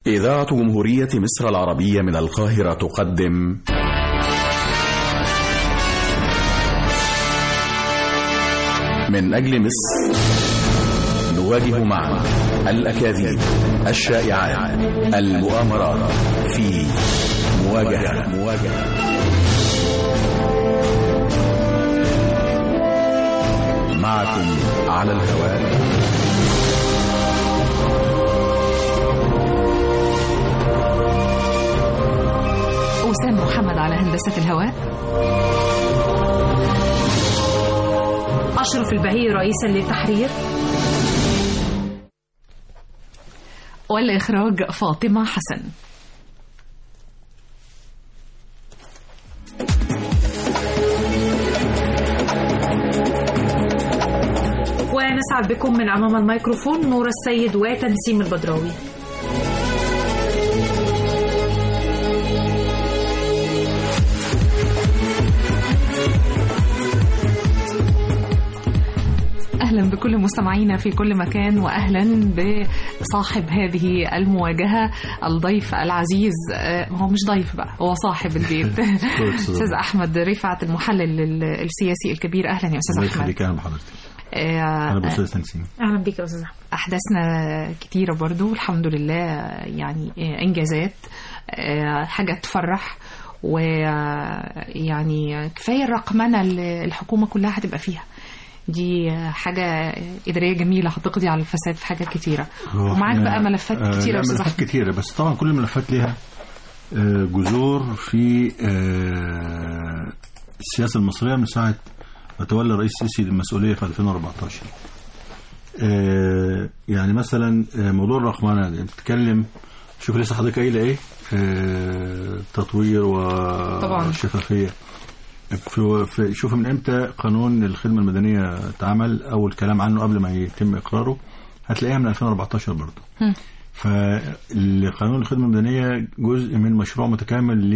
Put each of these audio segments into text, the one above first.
إذاعة جمهورية مصر العربية من القاهرة تقدم من أجل مصر نواجه معا الأكاذيب الشائعات المؤامرات في مواجهة مواجهة معكم على الهواء وسام محمد على هندسة الهواء أشرف البهي رئيسا للتحرير والإخراج فاطمة حسن ونسعد بكم من أمام الميكروفون نور السيد وتنسيم البدراوي أهلا بكل مستمعينا في كل مكان وأهلا بصاحب هذه المواجهة الضيف العزيز آه، هو مش ضيف بقى هو صاحب البيت أستاذ أحمد رفعت المحلل ال- السياسي الكبير أهلا يا أستاذ الله أحمد يخليك اهلا بحضرتك آه، انا باستاذ تنسيم أهلا بك يا أستاذ أحمد أحداثنا كتيرة برضو الحمد لله يعني إنجازات آه، حاجة تفرح ويعني كفاية الرقمنة اللي الحكومة كلها هتبقى فيها دي حاجة إدارية جميلة هتقضي على الفساد في حاجات كتيرة هو ومعاك إحنا- بقى ملفات آه، كتيرة يا لا أستاذ ملفات أحمد كتيرة بس طبعا كل الملفات ليها آه، جذور في آه، السياسة المصرية من ساعة ما تولى الرئيس السيسي المسؤولية في 2014 آه، يعني مثلا آه، موضوع الرقمنة دي بتتكلم شوف لسه حضرتك قايلة ايه آه، تطوير طبعاً. وشفافية في في شوف من امتى قانون الخدمة المدنية اتعمل اول كلام عنه قبل ما يتم اقراره هتلاقيها من 2014 برضه هم. فالقانون الخدمة المدنية جزء من مشروع متكامل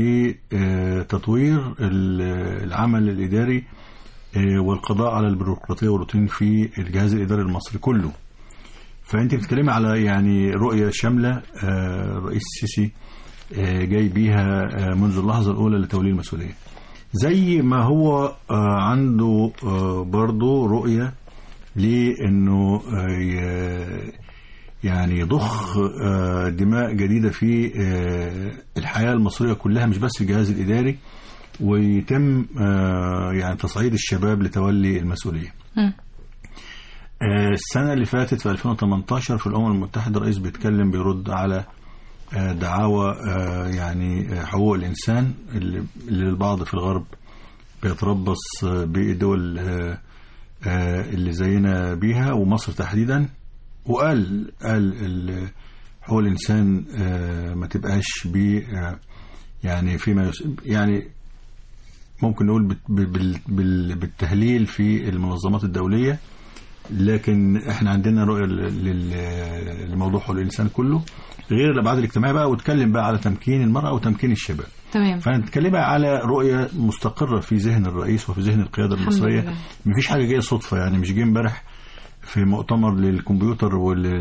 لتطوير ال- العمل الإداري آه، والقضاء على البيروقراطية والروتين في الجهاز الإداري المصري كله فأنت بتتكلمي على يعني رؤية شاملة آه، الرئيس السيسي آه، جاي بيها آه، منذ اللحظة الأولى لتولي المسؤولية زي ما هو آه، عنده آه، برضه رؤية لأنه آه، ي- يعني يضخ آه، دماء جديدة في آه، الحياة المصرية كلها مش بس الجهاز الإداري ويتم آه، يعني تصعيد الشباب لتولي المسؤولية هم. آه، السنة اللي فاتت في 2018 في الأمم المتحدة الرئيس بيتكلم بيرد على آه، دعاوى آه، يعني آه، حقوق الإنسان اللي اللي البعض في الغرب بيتربص آه، بالدول آه، آه، اللي زينا بيها ومصر تحديدا وقال قال ال- حقوق الإنسان آه، ما تبقاش ب آه، يعني فيما يس- يعني ممكن نقول بت- بال- بال- بالتهليل في المنظمات الدولية لكن احنا عندنا رؤية لل- لل- لموضوع حقوق الإنسان كله غير الأبعاد الاجتماعية بقى واتكلم بقى على تمكين المرأة وتمكين الشباب تمام فنتكلم على رؤية مستقرة في ذهن الرئيس وفي ذهن القيادة الحمد المصرية لله. مفيش حاجة جاية صدفة يعني مش جه امبارح في مؤتمر للكمبيوتر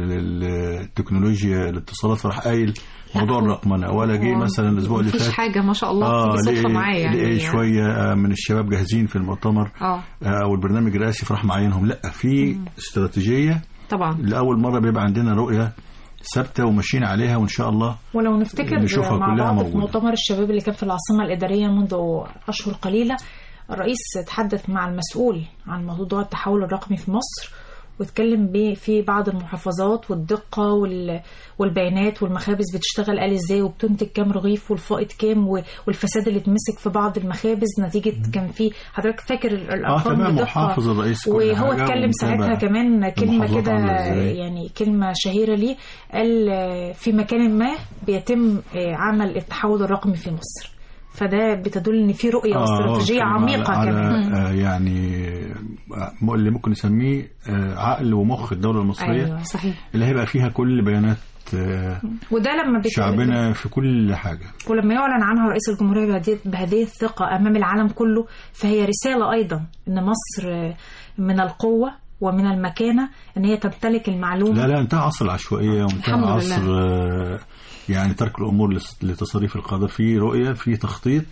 والتكنولوجيا الاتصالات فراح قايل موضوع هو- الرقمنة ولا جه هو مثلا الأسبوع اللي مفيش فات حاجة ما شاء الله تيجي صدفة لقي- معايا يعني لقي شوية آه، من الشباب جاهزين في المؤتمر اه آه، أو البرنامج الرئاسي فراح معينهم لا في استراتيجية طبعا لأول مرة بيبقى عندنا رؤية ثابتة وماشيين عليها وإن شاء الله ولو نفتكر نشوفها مع كلها بعض في موجودة. مؤتمر الشباب اللي كان في العاصمة الإدارية منذ أشهر قليلة الرئيس تحدث مع المسؤول عن موضوع التحول الرقمي في مصر واتكلم ب- في بعض المحافظات والدقة وال- والبيانات والمخابز بتشتغل قال ازاي وبتنتج كام رغيف والفائض كام و- والفساد اللي اتمسك في بعض المخابز نتيجة كان في حضرتك فاكر ال- اه الأرقام تمام بدقة وحافظ الرئيس كل وهو حاجة اتكلم ومتابع ساعتها كمان كلمة المحافظات كده عاملة إزاي. يعني كلمة شهيرة ليه قال آه، في مكان ما بيتم آه، عمل التحول الرقمي في مصر فده بتدل ان في رؤية آه، واستراتيجية اتكلم عميقة على كمان على آه يعني آه، اللي ممكن نسميه آه، عقل ومخ الدولة المصرية ايوه صحيح اللي هيبقى فيها كل بيانات آه، وده لما بت... شعبنا في كل حاجة ولما يعلن عنها رئيس الجمهورية بهذه- بهذه الثقة أمام العالم كله فهي رسالة أيضا أن مصر آه، من القوة ومن المكانة أن هي تمتلك المعلومة لا لا انتهى عصر العشوائية وانتهى الحمد عصر لله. آه، يعني ترك الامور لس- لتصاريف القاده في رؤيه في تخطيط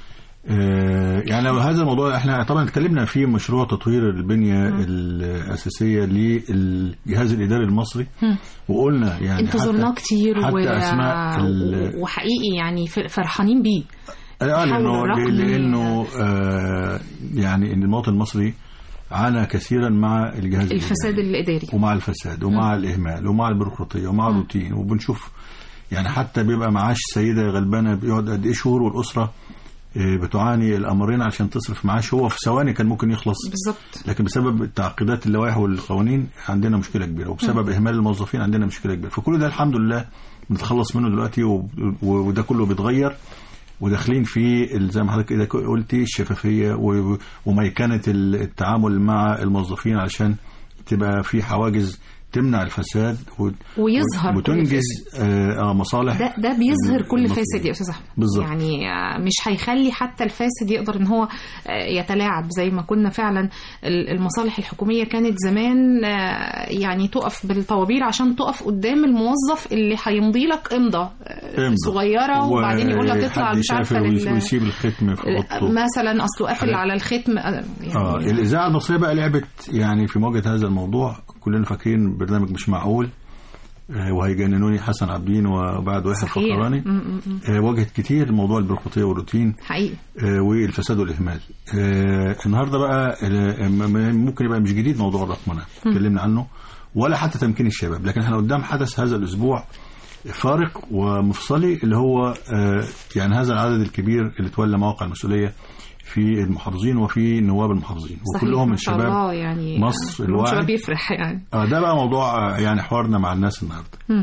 آه، يعني لو هذا الموضوع احنا طبعا اتكلمنا في مشروع تطوير البنيه الاساسيه للجهاز الاداري المصري وقلنا يعني انتوا حتى- زرناه كتير حتى و... اسماء ال- و- وحقيقي يعني ف- فرحانين بيه اه التحول لانه الرقمي. لانه آه يعني ان المواطن المصري عانى كثيرا مع الجهاز الفساد الإداري. الاداري ومع الفساد ومع الاهمال ومع البيروقراطيه ومع الروتين وبنشوف يعني حتى بيبقى معاش سيده غلبانه بيقعد قد ايه شهور والاسره آه، بتعاني الامرين عشان تصرف معاش هو في ثواني كان ممكن يخلص بالظبط لكن بسبب التعقيدات اللوائح والقوانين عندنا مشكله كبيره وبسبب اهمال الموظفين عندنا مشكله كبيره فكل ده الحمد لله بنتخلص منه دلوقتي و- و- وده كله بيتغير وداخلين في ال- زي ما حضرتك كده قلتي الشفافيه و- وميكنه ال- التعامل مع الموظفين علشان تبقى في حواجز تمنع الفساد و- ويظهر كل وتنجز آه آه، مصالح ده ده بيظهر كل المصريين. فاسد يا استاذ احمد بالظبط. يعني آه، مش هيخلي حتى الفاسد يقدر ان هو آه، يتلاعب زي ما كنا فعلا ال- المصالح الحكوميه كانت زمان آه، يعني تقف بالطوابير عشان تقف قدام الموظف اللي هيمضي لك امضى آه، امضى. صغيره وبعدين يقول لك اطلع وحد مش عارفه يسافر لل- ويسيب الختم في اوضته مثلا اصله قافل على الختم آه، اه يعني الاذاعه المصريه بقى لعبت يعني في مواجهه هذا الموضوع كلنا فاكرين برنامج مش معقول آه، وهيجننوني حسن عابدين وبعد واحد صحيح. فقراني م- م- م. آه، واجهت كتير موضوع البيروقراطيه والروتين حقيقي آه، والفساد والاهمال آه، النهارده بقى آه، م- م- ممكن يبقى مش جديد موضوع الرقمنه اتكلمنا عنه ولا حتى تمكين الشباب لكن احنا قدام حدث هذا الاسبوع فارق ومفصلي اللي هو آه، يعني هذا العدد الكبير اللي تولى مواقع المسؤوليه في المحافظين وفي نواب المحافظين صحيح وكلهم ما من شاء شباب الله يعني مصر آه، الواعي. شباب يفرح يعني آه، ده بقى موضوع آه، يعني حوارنا مع الناس النهارده مم.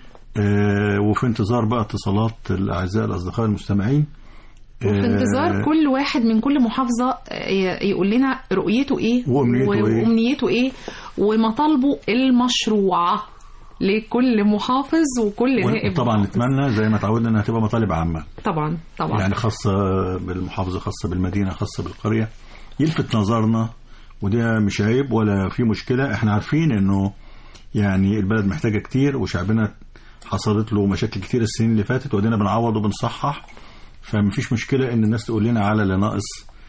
آه، وفي انتظار بقى اتصالات الاعزاء الاصدقاء المستمعين وفي آه، انتظار كل واحد من كل محافظة آه، ي- يقول لنا رؤيته ايه وأمنيته و- إيه. وأمنيته ايه ومطالبه المشروعة لكل محافظ وكل نائب طبعا محافظ. نتمنى زي ما تعودنا انها تبقى مطالب عامه طبعا طبعا يعني خاصه بالمحافظه خاصه بالمدينه خاصه بالقريه يلفت نظرنا وده مش عيب ولا في مشكله احنا عارفين انه يعني البلد محتاجه كتير وشعبنا حصلت له مشاكل كتير السنين اللي فاتت وادينا بنعوض وبنصحح فمفيش مشكله ان الناس تقول لنا على اللي ناقص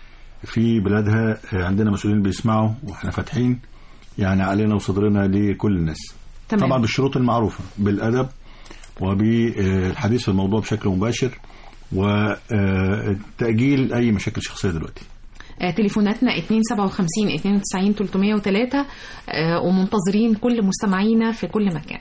في بلادها آه، عندنا مسؤولين بيسمعوا واحنا فاتحين يعني علينا وصدرنا لكل الناس تمام. طبعا بالشروط المعروفه بالادب وبالحديث في الموضوع بشكل مباشر وتأجيل أي مشاكل شخصية دلوقتي آه، تليفوناتنا 257 92 303 آه، ومنتظرين كل مستمعينا في كل مكان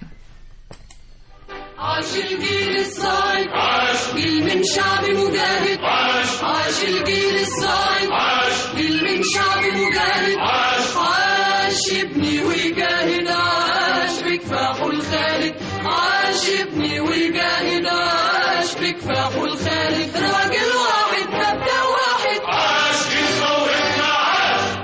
عاش الجيل الصاعد عاش جيل من شعب مجاهد عاش عاش الجيل الصاعد عاش جيل من شعب مجاهد عاش عاش ابني ويجاهد عاش بكفاحه الخالد عاش ابني ويجاهد عاش بكفاحه الخالد راجل واحد مبدأ واحد عاش في ثورتنا عاش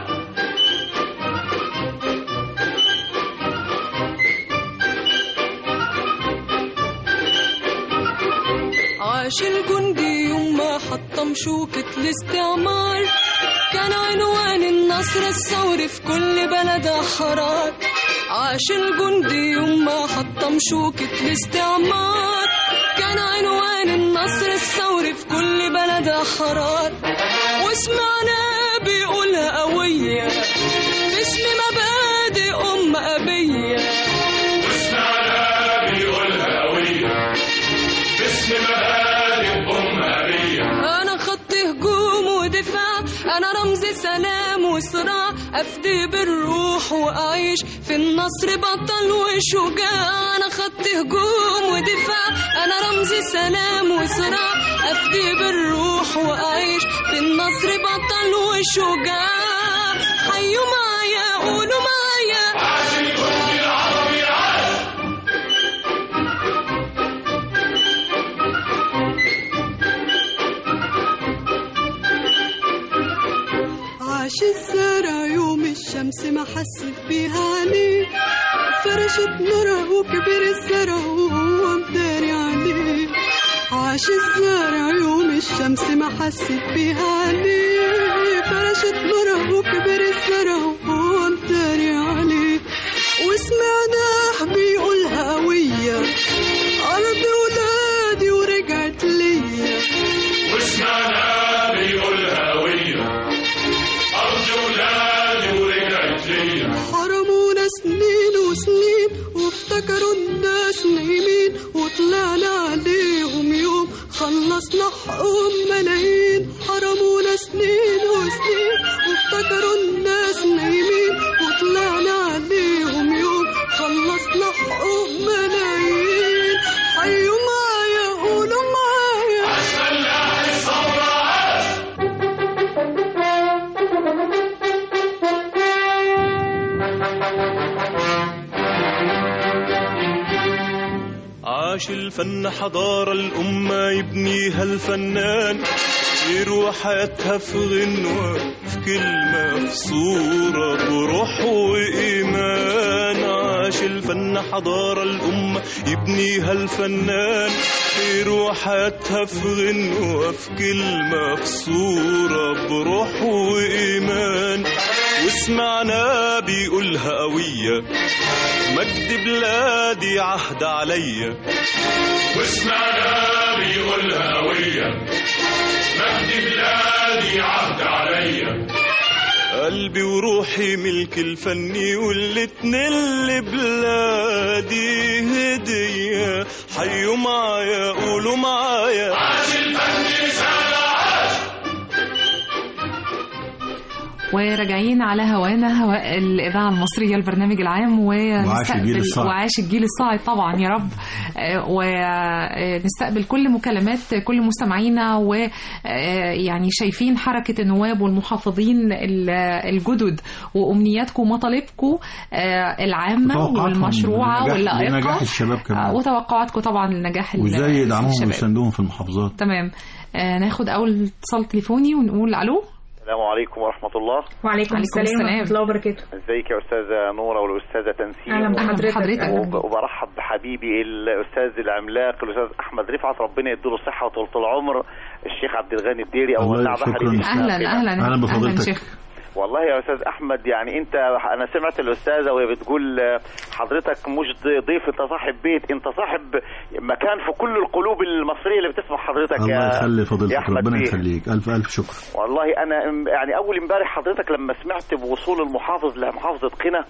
عاش الجندي يوم ما حطم شوكة الاستعمار كان عنوان النصر الثوري في كل بلد أحرار عاش الجندي يوم ما حطم شوكة الاستعمار كان عنوان النصر الثوري في كل بلد أحرار وسمعنا بيقولها قوية باسم مبادئ أم أبية وسمعنا بيقولها قوية باسم مبادئ أم أبية أنا خط هجوم ودفاع أنا رمز سلام وصراع أفدي بالروح وأعيش في النصر بطل وشجاع أنا خط هجوم ودفاع أنا رمز سلام وصراع أفدي بالروح وأعيش في النصر بطل وشجاع حيوا معايا قولوا معايا عاش الجندي العربي عاش عاش الزرع يوم الشمس ما حست بيها عليه فرشت نورها وكبر الزرع وهو مداري عليه عاش الزرع يوم الشمس ما حست بيها عليه فرشت نورها وكبر الزرع وهو مداري عليه وسمعناه بيقولها قوية أرض ولاد خلصنا حقوق ملايين حرمونا سنين وسنين وافتكروا الناس نايمين وطلعنا عليهم يوم خلصنا حقوق ملايين حيوا معايا قولوا معايا عاش الفن حضارة الأمة يبنيها الفنان يروح حياتها في غنوة في كلمة في صورة بروح وإيمان عاش الفن حضارة الأمة يبنيها الفنان يروح حياتها في غنوة في كلمة في صورة بروح وإيمان وسمعنا بيقولها قوية مجد بلادي عهد عليا واسمعنا بيقولها قوية مجد بلادي عهد عليا قلبي وروحي ملك الفني والاتنين لبلادي هدية حيوا معايا قولوا معايا عاش الفن رسالة عاش وراجعين على هوانا هواء الإذاعة المصرية البرنامج العام وعاش الجيل ونستقبل الصاعد. وعاش الجيل الصاعد طبعا يا رب آه، ونستقبل كل مكالمات كل مستمعينا ويعني شايفين حركة النواب والمحافظين ال- الجدد وأمنياتكم ومطالبكم آه، العامة وتوقعاتهم والمشروعة لنجاح- واللائقة لنجاح الشباب كمان. آه، وتوقعاتكم طبعا لنجاح ال- وازاي يدعموهم الشباب. ويساندوهم في المحافظات تمام آه، ناخد أول اتصال تليفوني ونقول ألو السلام عليكم ورحمة الله وعليكم عليكم السلام السلام. ورحمة الله وبركاته ازيك يا أستاذة نورة والأستاذة تنسيم أهلا أهلا بحضرتك. بحضرتك وب- وبرحب بحبيبي الأستاذ العملاق الأستاذ أحمد رفعت ربنا يديله الصحة وطولة العمر الشيخ عبد الغني الديري أو الله ولع شكراً. بحري بإسلام أهلا كده. أهلا أهلا بفضيلتك. شيخ والله يا أستاذ أحمد يعني أنت أنا سمعت الأستاذة وهي بتقول آه، حضرتك مش ض- ضيف أنت صاحب بيت أنت صاحب مكان في كل القلوب المصرية اللي بتسمع حضرتك الله يا يخلي يا فضيلتك أحمد ربنا بيه. يخليك ألف ألف شكر والله انا ام- يعني اول امبارح حضرتك لما سمعت بوصول المحافظ لمحافظه قنا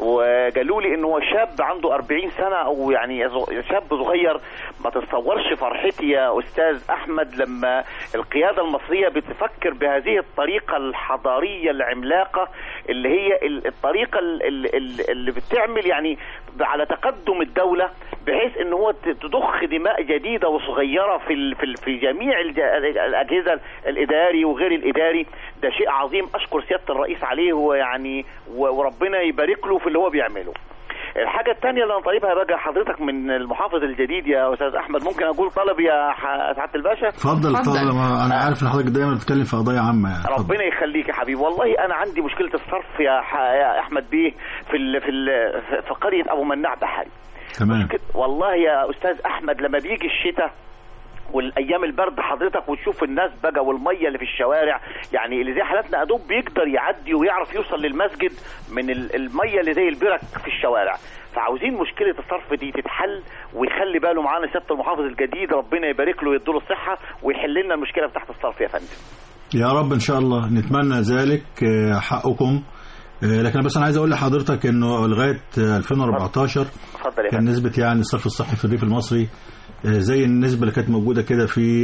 وقالوا لي ان هو شاب عنده 40 سنه او يعني ز- شاب صغير ما تتصورش فرحتي يا استاذ احمد لما القياده المصريه بتفكر بهذه الطريقه الحضاريه العملاقه اللي هي ال- الطريقه ال- ال- ال- اللي بتعمل يعني على تقدم الدوله بحيث ان هو ت- تضخ دماء جديده وصغيره في ال- في ال- في جميع الج- الاجهزه الاداري وغير الاداري ده شيء عظيم اشكر سياده الرئيس عليه ويعني و- وربنا يبارك له في اللي هو بيعمله الحاجة الثانية اللي أنا طالبها بقى حضرتك من المحافظ الجديد يا أستاذ أحمد ممكن أقول طلب يا ح- سعادة الباشا اتفضل اتفضل. اتفضل ما انا عارف ان حضرتك دايما بتتكلم في قضايا عامه يعني اتفضل. ربنا يخليك يا حبيبي والله انا عندي مشكله الصرف يا, ح... يا احمد بيه في ال... في ال... في قريه ابو مناع بحري تمام كده- والله يا استاذ احمد لما بيجي الشتاء والايام البرد حضرتك وتشوف الناس بقى والميه اللي في الشوارع يعني اللي زي حالاتنا ادوب بيقدر يعدي ويعرف يوصل للمسجد من ال- الميه اللي زي البرك في الشوارع فعاوزين مشكله الصرف دي تتحل ويخلي باله معانا سياده المحافظ الجديد ربنا يبارك له ويديله الصحه ويحل لنا المشكله بتاعت الصرف يا فندم يا رب ان شاء الله نتمنى ذلك آه، حقكم آه، لكن بس انا عايز اقول لحضرتك انه لغايه آه، 2014 اتفضل يا كان فندم نسبه يعني الصرف الصحي في الريف المصري آه، زي النسبه اللي كانت موجوده كده في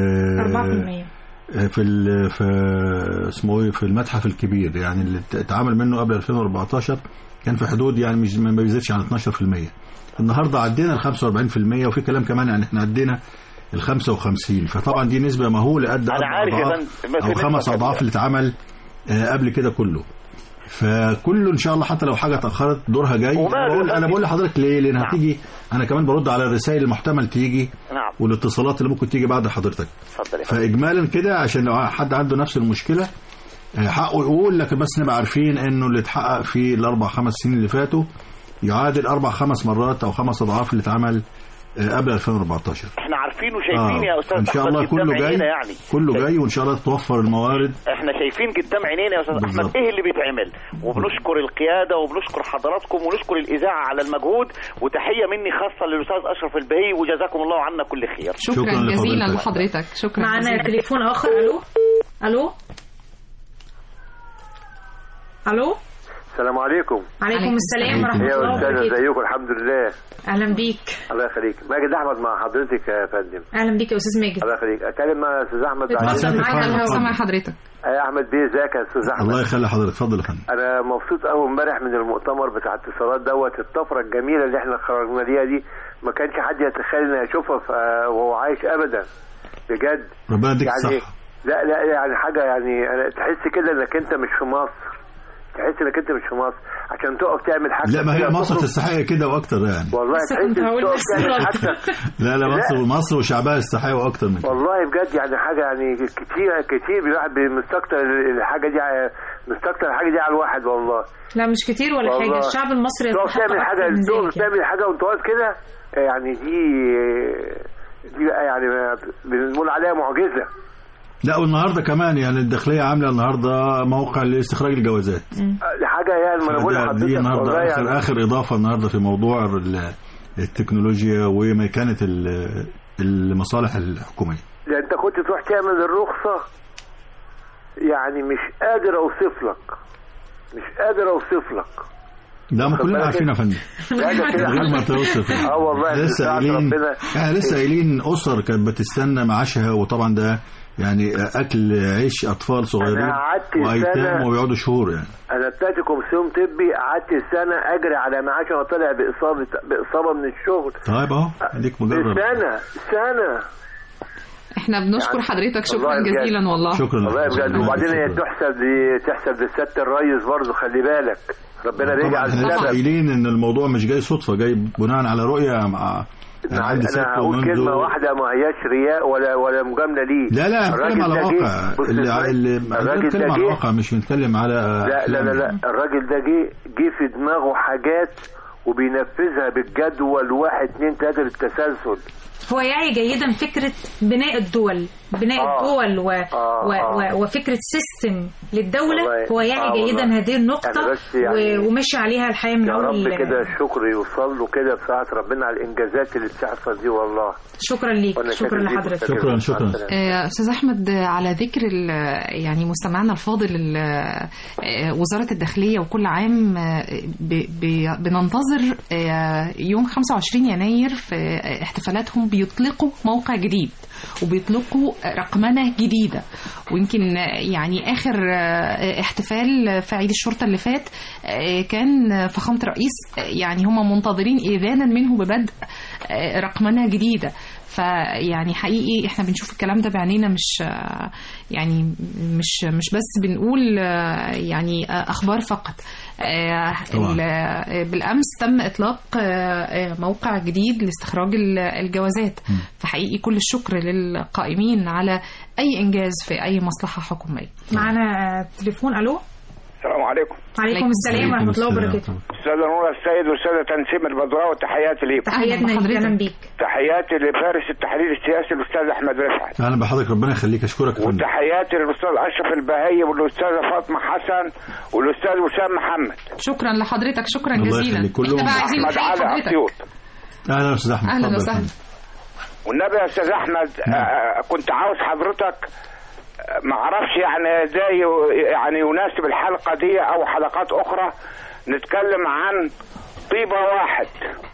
آه، 4% في ال- في اسمه ايه في المتحف الكبير يعني اللي ات- اتعمل منه قبل 2014 كان في حدود يعني مش ما بيزيدش عن 12% النهارده عدينا ال 45% وفي كلام كمان يعني احنا عدينا ال 55 فطبعا دي نسبه مهوله قد أنا عارف يا أضعاف فندم، ما في او نسبة خمس كبيرة. اضعاف اللي اتعمل آه، قبل كده كله فكله ان شاء الله حتى لو حاجه اتاخرت دورها جاي وما انا بقول, له أنا بقول لحضرتك ليه لان نعم. هتيجي انا كمان برد على الرسائل المحتمل تيجي نعم والاتصالات اللي ممكن تيجي بعد حضرتك اتفضل يا فندم فاجمالا كده عشان لو حد عنده نفس المشكله آه، حقه يقول لكن بس نبقى عارفين انه اللي اتحقق في الاربع خمس سنين اللي فاتوا يعادل اربع خمس مرات او خمس اضعاف اللي اتعمل آه، قبل 2014 احنا عارفين وشايفين يا استاذ ان شاء أحمد الله قدام كله جاي عينينا يعني كله جاي وان شاء الله تتوفر الموارد احنا شايفين قدام عينينا يا استاذ بالظبط. احمد ايه اللي بيتعمل وبنشكر القياده وبنشكر حضراتكم ونشكر الاذاعه على المجهود وتحيه مني خاصه للاستاذ اشرف البهي وجزاكم الله عنا كل خير شكرا, شكراً جزيلا لفضيلتك. لحضرتك شكرا معنا جزيلا تليفون اخر الو الو الو السلام عليكم عليكم السلام ورحمه يا الله استاذ وبركاته ازيكم الحمد لله اهلا بيك الله يخليك ماجد احمد مع حضرتك يا فندم اهلا بيك يا استاذ ماجد الله يخليك اكلم مع استاذ احمد اتفضل معاك على الهواء سامع حضرتك يا احمد بيه ازيك يا استاذ احمد الله يخلي حضرتك اتفضل يا فندم انا مبسوط قوي امبارح من المؤتمر بتاع اتصالات دوت الطفره الجميله اللي احنا خرجنا ليها دي ما كانش حد يتخيل انه يشوفها ف- وهو عايش ابدا بجد ربنا يديك يعني الصحة لا لا يعني حاجه يعني أنا تحس كده انك انت مش في مصر تحس انك انت مش في مصر عشان تقف تعمل حاجه لا ما هي كده مصر تخرج. تستحق كده واكتر يعني والله لسه تحس كنت إنك هقول تقف نفس تعمل الرد. حاجه لا لا مصر مصر وشعبها يستحقوا اكتر من كده والله بجد يعني حاجه يعني كتير كتير الواحد مستكتر الحاجه دي ع- مستكتر الحاجه دي على الواحد والله لا مش كتير ولا والله. حاجه الشعب المصري تقف يستحق تعمل حاجه اكتر من تقف ذلك يعني. تعمل حاجه وانت واقف كده يعني دي دي بقى يعني بنقول عليها معجزه لا والنهارده كمان يعني الداخليه عامله النهارده موقع لاستخراج الجوازات دي حاجه يعني ما انا بقول ده- لحضرتك دي والله النهارده اخر يعني اخر اضافه النهارده في موضوع ال- التكنولوجيا ومكانه ال- المصالح الحكوميه ده انت كنت تروح تعمل الرخصه يعني مش قادر اوصف لك مش قادر اوصف لك ده ما خد كلنا بالك عارفين يا فندم لا ده كده من غير ما توصف يعني. اه والله لسه بتاعت قايلين ربنا يعني لسه قايلين اسر كانت بتستنى معاشها وطبعا ده يعني اكل عيش اطفال صغيرين أنا قعدت وايتام سنة- وبيقعدوا شهور يعني انا طلعت كومسيون طبي قعدت سنه اجري على معاش وانا طالع باصابه باصابه من الشغل طيب اهو اديك مجرب سنه سنه احنا بنشكر يعني حضرتك شكرا والله بجد. جزيلا والله شكرا والله بجد شكراً. وبعدين هي شكراً. تحسب ل- تحسب لسياده الريس برضه خلي بالك ربنا طبعا بيجعل احنا لسه السبب قايلين ان الموضوع مش جاي صدفه جاي بناء على رؤيه مع انا عندي ست أنا هقول ومنذ- كلمه واحده ما هياش رياء ولا ولا مجامله ليه لا لا الراجل بنتكلم على ده جه- واقع بص اللي اسمعني، اللي الراجل بنتكلم ده على جه واقع مش بنتكلم على لا لا لا لا أحلام. الراجل ده جه جه في دماغه حاجات وبينفذها بالجدول واحد اتنين تلاته بالتسلسل هو يعي جيدا فكرة بناء الدول بناء آه. الدول و... آه، و... آه. و... وفكرة سيستم للدولة والله. هو يعي آه، جيدا والله. هذه النقطة أنا بس يعني- و... ومشي عليها الحقيقة من يا أول رب كده الشكر يوصل له كده في ساعة ربنا على الإنجازات اللي بتحصل دي والله شكرا ليك وأنا شكرا شاكر ليك لحضرتك وشاكر شكراً، لك. شكراً. مع السلامة. آه، استاذ احمد آه، على ذكر ال- يعني مستمعنا الفاضل ال- آه، وزاره الداخليه وكل عام آه، ب- ب- بننتظر آه، يوم 25 يناير في آه، احتفالاتهم بيطلقوا موقع جديد وبيطلقوا رقمنه جديده ويمكن آه، يعني اخر آه، احتفال في عيد الشرطه اللي فات آه، كان فخامه الرئيس آه، يعني هم منتظرين اذانا منه ببدء آه، رقمنه جديده فيعني حقيقي احنا بنشوف الكلام ده بعينينا مش آه، يعني مش مش بس بنقول آه، يعني آه، اخبار فقط آه، طبعاً. ال- آه، بالامس تم اطلاق آه، آه، موقع جديد لاستخراج ال- الجوازات فحقيقي كل الشكر للقائمين على اي انجاز في اي مصلحه حكوميه معانا تليفون ألو السلام عليكم عليكم السلام ورحمة الله وبركاته استاذه نور السيد واستاذه تنسيم البدراوي تحياتي ليكم تحياتنا ليك بحضرتك. أهلا بيك تحياتي لفارس التحليل السياسي الاستاذ احمد رفعت اهلا بحضرتك ربنا يخليك اشكرك يا فندم وتحياتي للاستاذ اشرف البهي والاستاذه فاطمه حسن والاستاذ وسام محمد شكرا لحضرتك شكرا الله جزيلا يخليك. كلهم احنا بقى عايزين احمد نحيي علي حضرتك اسيوط اهلا يا استاذ احمد أهلاً اتفضل يا وسهلاً. فندم. والنبي يا استاذ احمد آه، كنت عاوز حضرتك آه، ما اعرفش يعني ده يو- يعني يناسب الحلقه دي او حلقات اخرى نتكلم عن طيبه واحد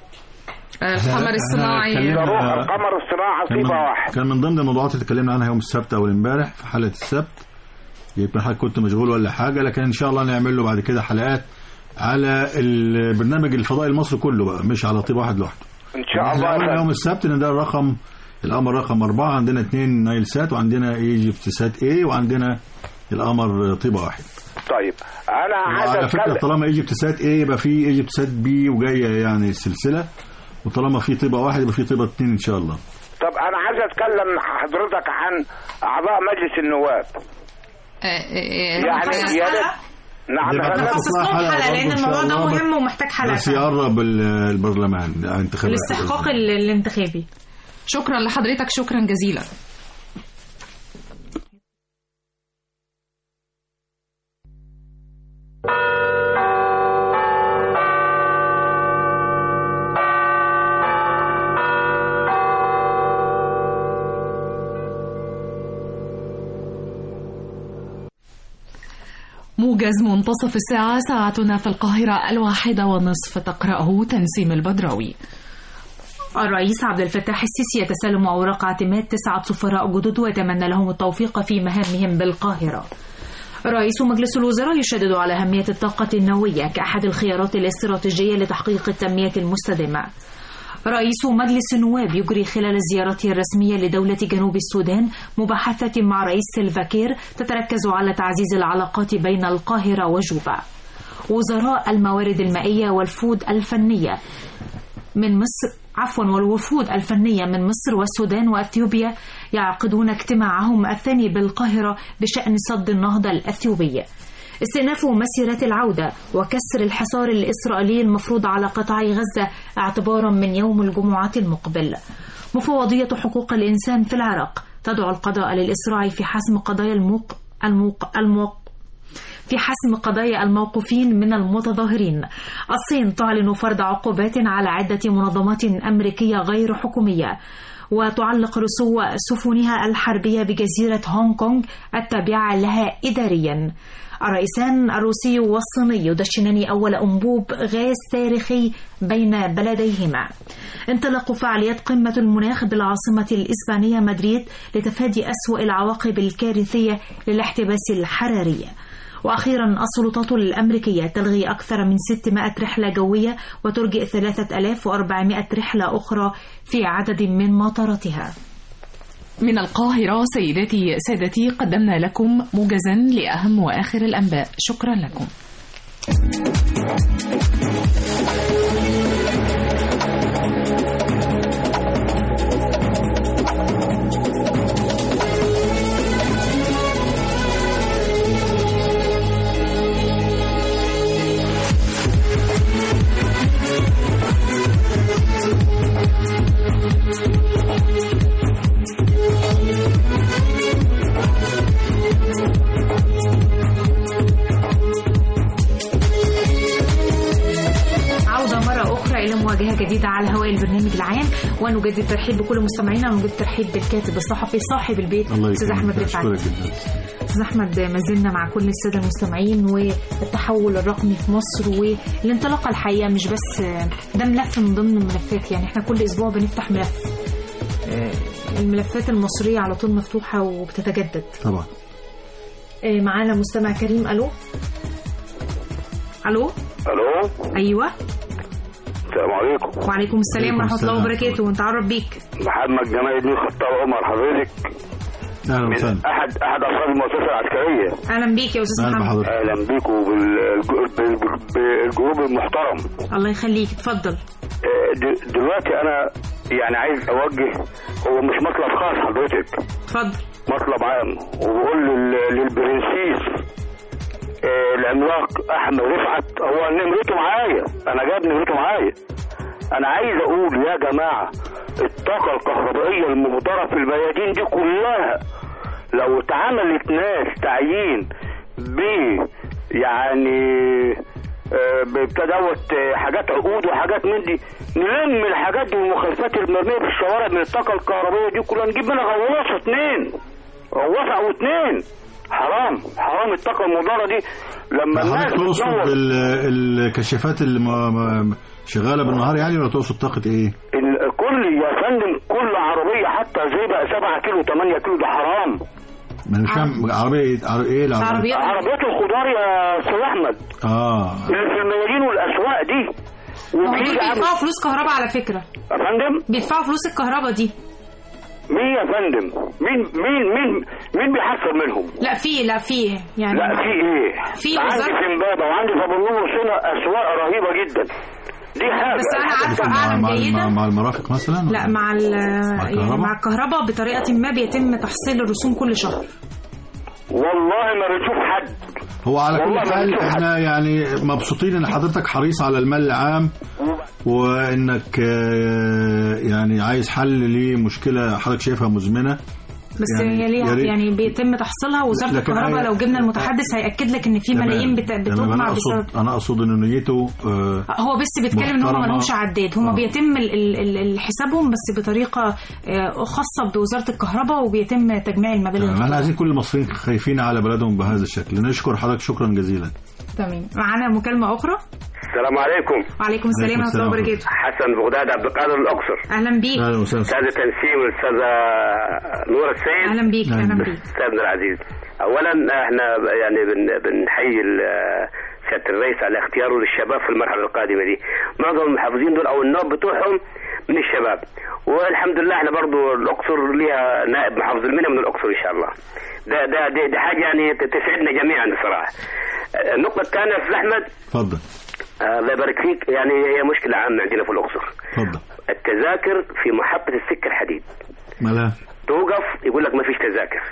القمر الصناعي اتكلمنا- صاروخ القمر الصناعي كان طيبه من, واحد كان من ضمن الموضوعات اللي اتكلمنا عنها يوم السبت اول امبارح في حلقه السبت يمكن حضرتك كنت مشغول ولا حاجه لكن ان شاء الله نعمل له بعد كده حلقات على البرنامج الفضائي المصري كله بقى مش على طيب واحد لوحده ان شاء احنا الله قلنا يا يوم السبت ان ده الرقم القمر رقم أربعة عندنا اثنين نايل سات وعندنا ايجيبت سات اي وعندنا القمر طيبة واحد طيب انا عايز وعلى فكرة اتكلم طالما ايجيبت سات اي يبقى في ايجيبت سات بي وجاية يعني السلسلة وطالما في طيبة واحد يبقى في طيبة اثنين ان شاء الله طب انا عايز اتكلم مع حضرتك عن اعضاء مجلس النواب آه، آه، يعني نخصص يا حلقة؟ ريت نعم يبقى يا فندم. نخصص لهم حلقة حلقة برضه لأن إن شاء الموضوع ده الله. مهم ومحتاج حلقة بس يقرب ال- البرلمان الانتخابات الاستحقاق ال- الانتخابي شكرا لحضرتك شكرا جزيلا موجز منتصف الساعة ساعتنا في القاهرة الواحدة والنصف تقرأه تنسيم البدراوي الرئيس عبد الفتاح السيسي يتسلم أوراق اعتماد تسعة سفراء جدد ويتمنى لهم التوفيق في مهامهم بالقاهرة رئيس مجلس الوزراء يشدد على أهمية الطاقة النووية كأحد الخيارات الاستراتيجية لتحقيق التنمية المستدامة رئيس مجلس النواب يجري خلال زيارته الرسمية لدولة جنوب السودان مباحثة مع رئيس سيلفاكير تتركز على تعزيز العلاقات بين القاهرة وجوبا وزراء الموارد المائية والفود الفنية من مصر عفوا والوفود الفنية من مصر والسودان وأثيوبيا يعقدون اجتماعهم الثاني بالقاهرة بشأن صد النهضة الأثيوبي استئناف مسيرات العودة وكسر الحصار الإسرائيلي المفروض على قطاع غزة اعتبارا من يوم الجمعة المقبل مفوضية حقوق الإنسان في العراق تدعو القضاء للإسراع في حسم قضايا الموق الموق الموق في حسم قضايا الموقوفين من المتظاهرين الصين تعلن فرض عقوبات على عدة منظمات أمريكية غير حكومية وتعلق رسو سفنها الحربية بجزيرة هونغ كونغ التابعة لها إداريا الرئيسان الروسي والصيني يدشنان أول أنبوب غاز تاريخي بين بلديهما انطلاق فعاليات قمة المناخ بالعاصمة الإسبانية مدريد لتفادي أسوأ العواقب الكارثية للاحتباس الحراري وأخيرا السلطات الأمريكية تلغي أكثر من 600 رحلة جوية وترجئ 3400 رحلة أخرى في عدد من مطاراتها من القاهرة سيداتي سادتي قدمنا لكم موجزا لأهم وآخر الأنباء شكرا لكم عودة مرة أخرى إلى مواجهة جديدة على هواء البرنامج العام ونجدد الترحيب بكل مستمعينا ونجدد الترحيب بالكاتب الصحفي صاحب البيت الله أستاذ يكرمك أحمد رفعت أشكرك جدا أستاذ أحمد ما زلنا مع كل السادة المستمعين والتحول الرقمي في مصر والانطلاقة الحقيقة مش بس ده ملف من ضمن الملفات يعني احنا كل أسبوع بنفتح ملف آه، الملفات المصرية على طول مفتوحة وبتتجدد طبعا آه، معانا مستمع كريم ألو ألو الو أيوة السلام عليكم وعليكم السلام عليكم ورحمة الله السلام. وبركاته ونتعرف بيك محمد جمال الدين خطاب عمر حضرتك اهلا من وسهلا احد احد افراد المؤسسه العسكريه أهلا بيك يا أستاذ اهلا محمد بحضرتك اهلا بيكم بالج- بال- بالجروب المحترم الله يخليك اتفضل آه، د- دلوقتي انا يعني عايز اوجه هو مش مطلب خاص حضرتك اتفضل مطلب عام وبقول لل- للبرنسيس آه، العملاق احمد رفعت هو نمرته معايا انا جايب نمرته معايا انا عايز اقول يا جماعه الطاقه الكهربائيه المهدره في الميادين دي كلها لو اتعملت ناس تعيين ب يعني آه، بتدوت آه، حاجات عقود وحاجات من دي نلم الحاجات دي والمخلفات المرميه في الشوارع من الطاقه الكهربائيه دي كلها نجيب منها غواصه اتنين غواصه او اتنين حرام حرام الطاقه المضاره دي لما الناس حضرتك تقصد بتدور ال- الكشافات اللي ما- ما- شغاله بالنهار يعني ولا تقصد طاقه ايه؟ ال- كل يا فندم كل عربيه حتى زي بقى 7 كيلو 8 كيلو ده حرام ما انا مش فاهم عربيه ايه عر- ايه العربيه؟ عربيات عربيات الخضار يا استاذ احمد اه اللي في الميادين والاسواق دي هم دول وبتيجي عم- بيدفعوا فلوس كهرباء على فكرة يا فندم بيدفعوا فلوس الكهرباء دي مين يا فندم مين مين مين مين بيحصل منهم لا في لا في يعني لا في ايه في عندي وزارة- في امبابه وعندي في ابو النور هنا اسواق رهيبه جدا دي حاجه بس أنا عارفة مع, أعلم مع, جيدا مع, مع المرافق مثلا لا مع ال يعني الكهرباء؟ مع الكهرباء بطريقة ما بيتم تحصيل الرسوم كل شهر والله ما بنشوف حد هو على والله كل ما حال بنشوف احنا يعني مبسوطين ان حضرتك حريص على المال العام وانك آه، يعني عايز حل لمشكله حضرتك شايفها مزمنه بس يعني هي ليها يا ريت- يعني بيتم تحصيلها وزاره لكن الكهرباء هي- لو جبنا المتحدث هياكد لك ان في تمام. ملايين بت- تمام، بتطمع انا بسبب اقصد انا اقصد ان نيته آه، هو بس بيتكلم ان هم محترمة. ما لهمش عداد هم آه. بيتم ال- ال- ال- ال- حسابهم بس بطريقه آه، خاصه بوزاره الكهرباء وبيتم تجميع المبالغ احنا عايزين كل المصريين خايفين على بلدهم بهذا الشكل نشكر حضرتك شكرا جزيلا تمام معانا مكالمه اخرى السلام عليكم وعليكم السلام ورحمه الله السلام. وبركاته حسن بغداد عبد القادر الاقصر اهلا بيك اهلا وسهلا استاذه تنسيم الاستاذه نور السيد اهلا بيك أهلا اهلا بك. بيك استاذنا العزيز اولا احنا يعني بن بنحيي ال- سياده الرئيس على اختياره للشباب في المرحله القادمه دي معظم المحافظين دول او النواب بتوعهم من الشباب والحمد لله احنا برضو الاقصر ليها نائب محافظ المنيا من الاقصر ان شاء الله ده ده دي, دي حاجه يعني تسعدنا جميعا بصراحه النقطه الثانيه استاذ احمد اتفضل آه، الله يبارك فيك يعني هي مشكله عامه عندنا في الاقصر اتفضل التذاكر في محطه السكه الحديد مالها توقف يقول لك ما فيش تذاكر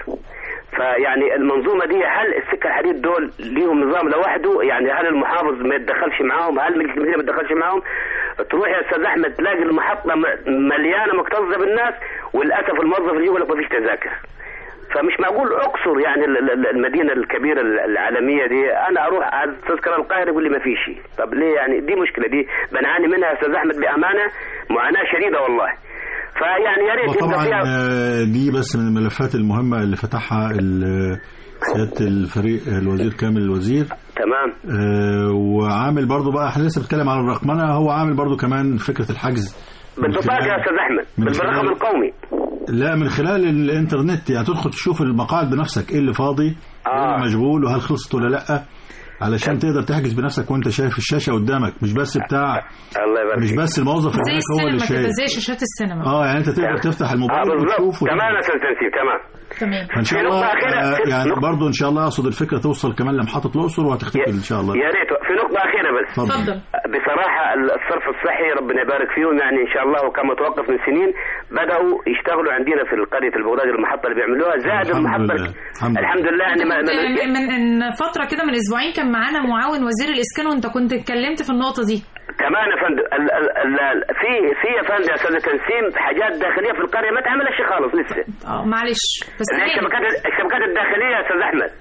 فيعني المنظومه دي هل السكه الحديد دول ليهم نظام لوحده يعني هل المحافظ ما يتدخلش معاهم هل مجلس المدينه ما يتدخلش معاهم تروح يا استاذ احمد تلاقي المحطه م- مليانه مكتظه بالناس وللاسف الموظف اللي يقول لك ما فيش تذاكر فمش معقول اقصر يعني ال- ال- المدينه الكبيره العالميه دي انا اروح على تذكره القاهره يقول لي ما فيش طب ليه يعني دي مشكله دي بنعاني منها يا استاذ احمد بامانه معاناه شديده والله فيعني يا ريت يبقى وطبعا فيها آه، دي بس من الملفات المهمة اللي فتحها ال- سيادة الفريق الوزير كامل الوزير تمام آه، وعامل برضو بقى احنا لسه بنتكلم على الرقمنة هو عامل برضو كمان فكرة الحجز من بالبطاقه خلال- يا استاذ احمد من بالرقم خلال- القومي لا من خلال الانترنت يعني تدخل تشوف المقاعد بنفسك ايه اللي فاضي ايه اللي مشغول وهل خلصت ولا لا علشان تقدر تحجز بنفسك وانت شايف الشاشة قدامك مش بس بتاع الله يبارك مش فيك. بس الموظف اللي زي هناك هو اللي السينما كده شايف زي شاشات السينما اه يعني انت تقدر تفتح اه الموبايل بالظبط وتشوف تمام يا استاذ تنسيب تمام تمام فان شاء في الله نقطة أخيرة. آه، في يعني نقطة- برضو ان شاء الله اقصد الفكره توصل كمان لمحطه الاقصر وهتختفي ان شاء الله يا ريت في نقطة أخيرة بس اتفضل. اتفضل بصراحة الصرف الصحي ربنا يبارك فيهم يعني إن شاء الله وكان متوقف من سنين بدأوا يشتغلوا عندنا في قرية البغداد المحطة اللي بيعملوها زاد الحمد المحطة لله. الحمد لله. الحمد لله يعني ما من ما- من من فتره كده من اسبوعين كان معانا معاون وزير الاسكان وانت كنت اتكلمت في النقطه دي كمان يا فندم ال- ال- ال- ال- في في يا فندم يا استاذ تنسيم حاجات داخليه في القريه ما تعملش خالص لسه اه معلش بس اللي هي تمام. الشبكات الشبكات الداخليه يا استاذ احمد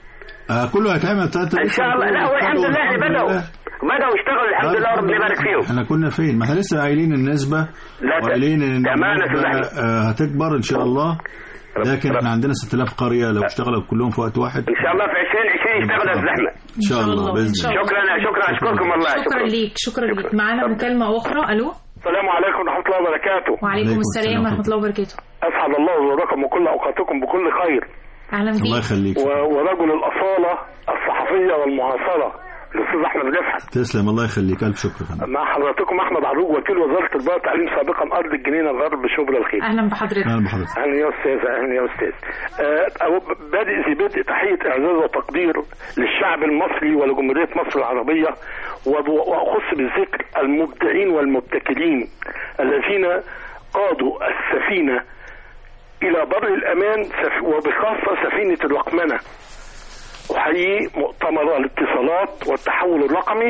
آه كله هيتعمل تلاتة ان شاء الله لا هو الحمد لله الحمد بداوا لله. بداوا يشتغلوا الحمد لله ربنا يبارك فيهم احنا كنا فين ما احنا لسه قايلين النسبه لا، ت- وقايلين ان تمام يا النسبة، أستاذ آه هتكبر ان شاء الله لكن احنا عندنا 6000 قريه لو اشتغلوا كلهم في وقت واحد ان شاء الله في 2020 يشتغل يا استاذ احمد ان شاء الله إن باذن شاء الله شكرا شكرا اشكركم والله شكرا ليك شكرا ليك معانا مكالمه اخرى الو السلام عليكم ورحمة الله وبركاته وعليكم عليكم السلام السلام ورحمه الله وبركاته أسعد الله وراكم وكل أوقاتكم بكل خير اهلا الله بيك يخليك و- ورجل الأصالة الصحفية والمعاصرة الأستاذ أحمد رفعت تسلم الله يخليك الف شكر يا فندم مع حضراتكم أحمد عروج وكيل وزارة التربية والتعليم سابقا أرض الجنينة الغرب شبرا الخير اهلا بحضرتك اهلا بحضرتك أهلا يا أستاذ أهلا يا أستاذ آه، أو- بادئ ذي بدء تحية إعزاز وتقدير للشعب المصري ولجمهورية مصر العربية وض- وأخص بالذكر المبدعين والمبتكرين الذين قادوا السفينة إلى بر الأمان سف- وبخاصة سفينة الرقمنة أحيي مؤتمر الاتصالات والتحول الرقمي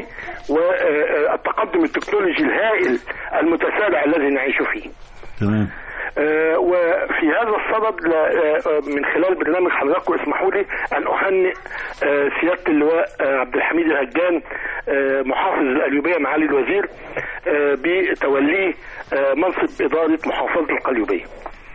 والتقدم التكنولوجي الهائل المتسارع الذي نعيش فيه تمام آه، وفي هذا الصدد لا- آه، من خلال برنامج حضراتكم اسمحوا لي ان اهنئ آه، سياده اللواء آه، عبد الحميد الهجان آه، محافظ القليوبيه معالي الوزير آه، بتوليه آه، منصب اداره محافظه القليوبيه.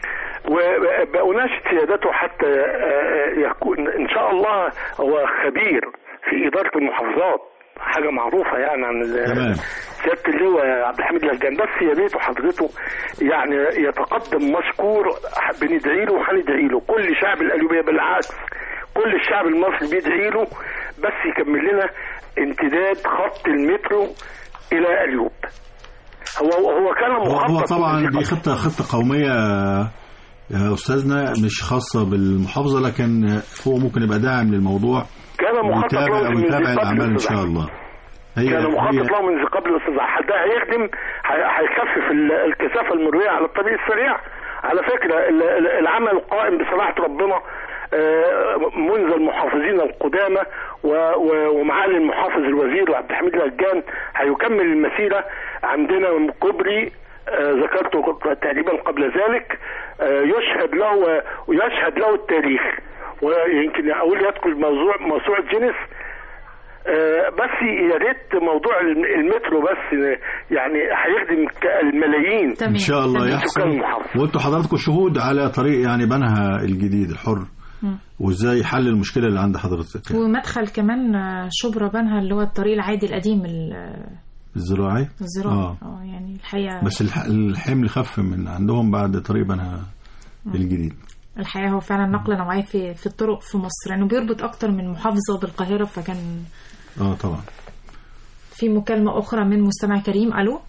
وبأناشد سيادته حتى آه، يكون ان شاء الله هو خبير في اداره المحافظات حاجه معروفه يعني عن ال- تمام سياده اللواء عبد الحميد الهجان بس يا ريت حضرته يعني يتقدم مشكور بندعي له وهندعي له كل شعب القليوبيه بالعكس كل الشعب المصري بيدعي له بس يكمل لنا امتداد خط المترو الى اليوب هو هو كان هو, مخطط هو طبعا من دي خطه خطه قوميه يا استاذنا مش خاصه بالمحافظه لكن هو ممكن يبقى داعم للموضوع كان مخطط له ويتابع من ويتابع ذي قبل الاعمال ان أستاذ شاء أحمد. الله هي كان هي مخطط له من قبل الاستاذ أحمد. ده هيخدم هي- هيخفف ال- الكثافه المرويه على الطريق السريع على فكره ال- ال- العمل القائم بصراحه ربنا آه، منذ المحافظين القدامى و- و- ومعالي المحافظ الوزير عبد الحميد الهجان هيكمل المسيره عندنا من كوبري آه، ذكرته تقريبا قبل ذلك آه، يشهد له ويشهد له التاريخ ويمكن اقول يدخل موضوع موسوعه جينيس آه، بس يا ريت موضوع الم- المترو بس آه، يعني هيخدم ك- الملايين ان شاء الله من يحصل سكان المحافظه وانتوا حضراتكم شهود على طريق يعني بنها الجديد الحر مم. وازاي حل المشكله اللي عند حضرتك ومدخل كمان آه، شبرا بنها اللي هو الطريق العادي القديم ال- الزراعي الزراعي اه اه يعني الحقيقه بس الح- الحمل خف من عندهم بعد طريق بنها الجديد الحقيقه هو فعلا نقله نوعيه في في الطرق في مصر لانه بيربط اكتر من محافظه بالقاهره فكان اه طبعا في مكالمه اخرى من مستمع كريم الو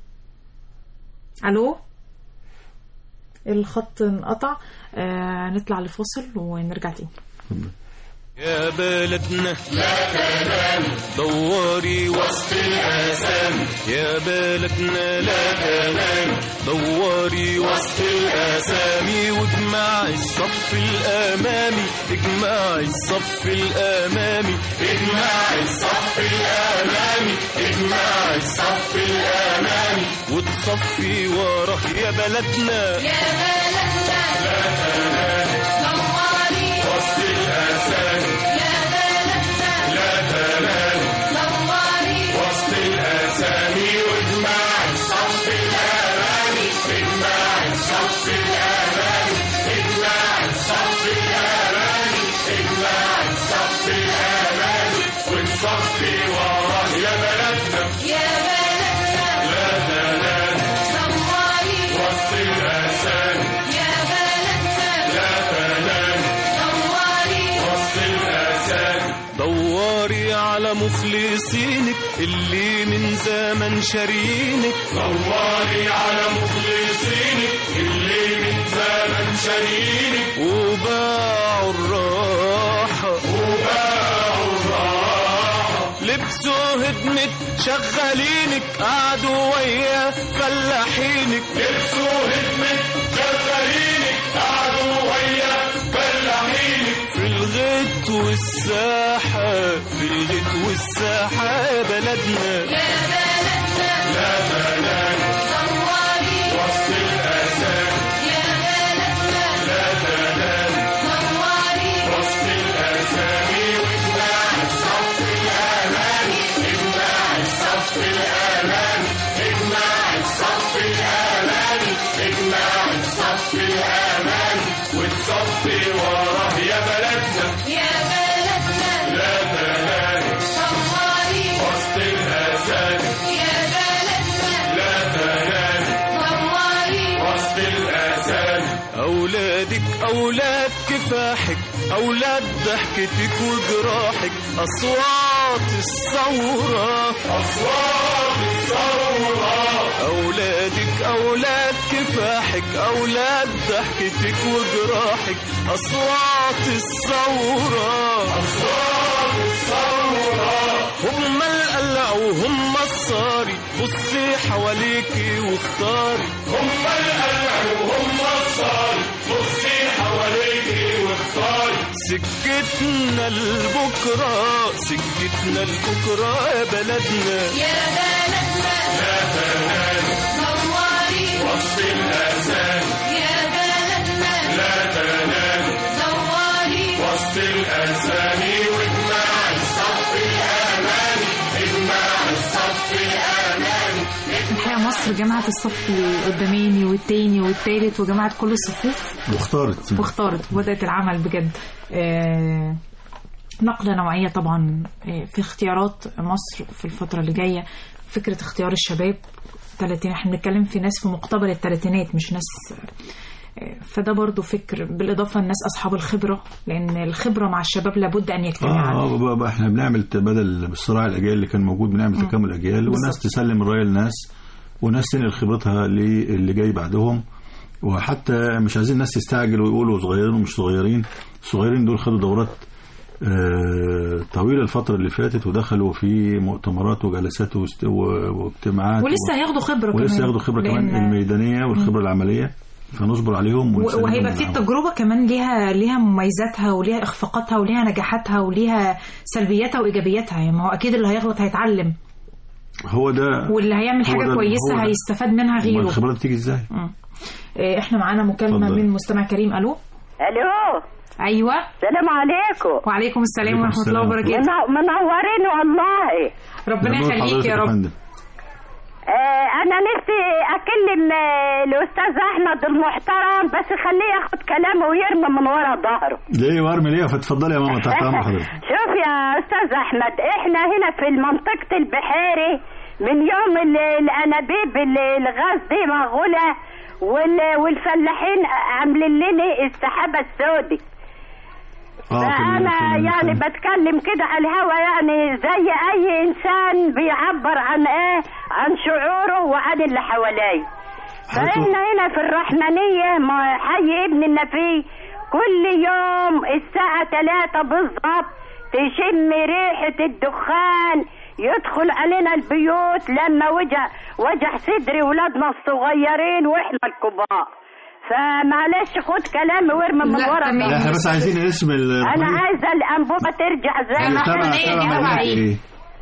الو الخط انقطع آه نطلع لفاصل ونرجع تاني يا بلدنا لا تنام دوري وسط الآثام يا بلدنا لا تنام دوري وسط الآثام واجمع الصف الأمامي اجمع الصف الأمامي اجمع الصف الأمامي اجمع الصف الأمامي وتصفي وراه يا بلدنا يا بلدنا لا تنام نوري وسط الآثام يا بلدنا لا تنام نوري وسط الأسامي واجمع الصف الأمامي اجمع الصف الأمامي اجمع الصف الأمامي اجمع الصف الأمامي وتصفي وراه يا بلدنا يا بلدنا لا تنام نوري وسط الأسامي يا بلدنا لا تنام نوري وسط الأسامي دوري على مخلصينك اللي من زمن شارينك دوري على مخلصينك اللي من زمن شارينك وباعوا الراحة وباعوا الراحة لبسوا هدمة شغالينك قعدوا ويا فلاحينك لبسوا هدمة شغالينك قعدوا ويا فلاحينك في الغيط والساحة في الغيط والساحة يا بلدنا يا بلدنا لا تنام نوري وسط الأسام يا بلدنا لا تنام نوري وسط الأسامي واجمع الصف الأمامي اجمع الصف الأمامي اجمع الصف الأمامي اجمع الصف الأمامي وتصفي وراه يا بلدنا يا بلدنا لا تنام نوري وسط الأسامي يا بلدنا لا تنام نوري وسط الأسامي أولادك أولاد كفاحك أولاد ضحكتك وجراحك أصوات الثورة أصوات الثورة أولادك أولاد كفاحك أولاد ضحكتك وجراحك أصوات الثورة أصوات الثورة هم القلع وهم الصاري بصي حواليكي واختاري هم القلع وهم الصاري بصي حواليكي واختاري سكتنا لبكرة سكتنا لبكرة يا بلدنا يا بلدنا لا تنام نوري وسط الأسام يا بلدنا لا تنام نوري وسط الأسامي واجمع الصف الأمامي اجمع الصف الأمامي الحقيقه مصر جمعت الصف القداماني والتاني والتالت وجمعت كل الصفوف واختارت واختارت وبدات العمل بجد آه، نقله نوعيه طبعا آه، في اختيارات مصر في الفتره اللي جايه فكره اختيار الشباب تلاتين احنا بنتكلم في ناس في مقتبل الثلاثينات مش ناس آه، فده برضو فكر بالإضافة الناس أصحاب الخبرة لأن الخبرة مع الشباب لابد أن يجتمعا اه آه، بقى- بقى احنا بنعمل ت- بدل بالصراع الاجيال اللي كان موجود بنعمل تكامل اجيال وناس بالظبط. تسلم الرايه لناس وناس تنقل خبرتها للي جاي بعدهم وحتى مش عايزين الناس تستعجل ويقولوا صغيرين ومش صغيرين الصغيرين دول خدوا دورات آه، طويله الفتره اللي فاتت ودخلوا في مؤتمرات وجلسات واست- و- واجتماعات ولسه هياخدوا خبرة ولسه كمان ياخدوا خبره كمان لأن- الميدانيه والخبره العمليه فنصبر عليهم و- ونسلمهم وهيبقى في العمل. التجربة كمان ليها ليها مميزاتها وليها إخفاقاتها وليها نجاحاتها وليها سلبياتها وإيجابياتها يعني ما هو أكيد اللي هيغلط هيتعلم هو ده واللي هيعمل هو حاجه ده- كويسه هو ده. هيستفاد منها أمال غيره الخبرات بتيجي ازاي مم. آه، احنا معانا مكالمه اتفضل. من مستمع كريم الو الو ايوه السلام عليكم وعليكم السلام عليكم ورحمه الله السلام. وبركاته منو- منورين والله ربنا نور يخليك حضرتك يا رب فندم. آه انا نفسي اكلم آه، الاستاذ احمد المحترم بس خليه ياخد كلامه ويرمي من ورا ظهره ليه وارمي ليه فتفضلي يا ماما تحت امر حضرتك شوف يا استاذ احمد احنا هنا في منطقه البحيري من يوم ال- الانابيب ال- الغاز دي مغوله وال- والفلاحين عاملين لنا السحابه السوداء اه في ال- فانا في ال- يعني في- بتكلم كده على الهوا يعني زي اي انسان بيعبر عن ايه عن شعوره وعن اللي حواليه فاحنا هنا في الرحمنيه ما حي ابن النفي كل يوم الساعه 3 بالظبط تشم ريحه الدخان يدخل علينا البيوت لما وجع وجع صدري ولادنا الصغيرين واحنا الكبار فمعلش خد كلامي وارمي من لا، ورا تمام. لا احنا بس عايزين اسم ال انا عايزه الانبوبه ترجع زي اللي ما تبع كانت تبع تبع مدينة إيه؟ ايه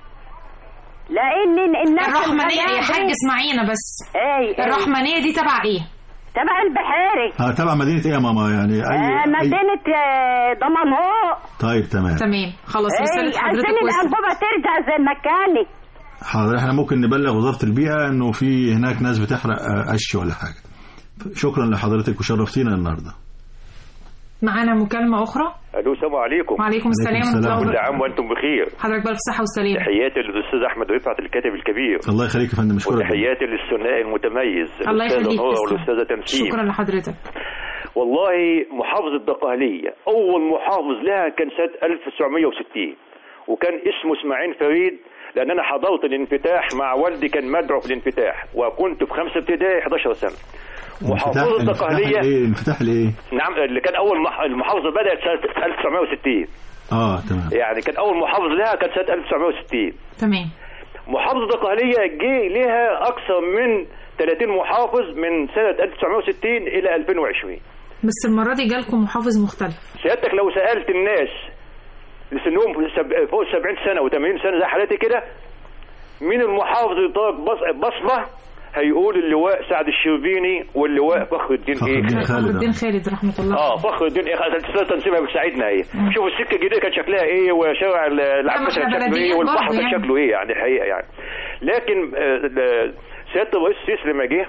لان الناس الرحمنيه يا الغلابة- حاج اسمعينا بس اي اي الرحمنيه دي تبع ايه تبع البحيري اه تبع مدينة ايه يا ماما يعني آه اي, أي... مدينه آه، دمنهور طيب تمام تمام خلاص اي رساله عايزين حضرتك وصلت الانبوبه ترجع زي ما كانت حاضر احنا ممكن نبلغ وزارة البيئة انه في هناك ناس بتحرق آه، قش ولا حاجة شكرا لحضرتك وشرفتينا النهارده معانا مكالمه اخرى الو السلام عليكم وعليكم السلام ورحمه الله السلام. كل وبركاته عام وانتم بخير حضرتك بألف صحه وسلامه تحياتي للاستاذ احمد رفعت الكاتب الكبير الله يخليك يا فندم اشكرك وتحياتي للثنائي المتميز الله الاستاذه يخليك نورة تسلم. والاستاذه تنسيم شكرا لحضرتك والله محافظه دقهليه اول محافظ لها كان سنه 1960 وكان اسمه اسماعيل فريد لان انا حضرت الانفتاح مع والدي كان مدعو في الانفتاح وكنت في خمسه ابتدائي 11 سنه محافظه انفتاح الدقهليه الايه انفتاح الايه نعم اللي كان اول مح... المحافظه بدات سنه 1960 اه تمام يعني كان اول محافظ لها كان سنه 1960 تمام محافظة الدقهلية جه لها أكثر من 30 محافظ من سنة 1960 إلى 2020 بس المره دي جالكم محافظ مختلف سيادتك لو سألت الناس اللي سنهم سب- فوق 70 سنة و80 سنة زي حالتي كده مين المحافظ اللي طلب بص- بصمة هيقول اللواء سعد الشربيني واللواء فخر الدين فخر ايه الدين فخر خالد الدين آه. خالد رحمه الله اه فخر الدين ايه السلسله تنسيبها بتساعدنا ايه شوفوا السكه الجديده كان شكلها ايه وشارع ال- العباس إحنا كان شكله بلديات ايه والبحر برضه كان يعني. شكله ايه يعني حقيقه يعني لكن آه، ال- سياده الرئيس السيسي لما جه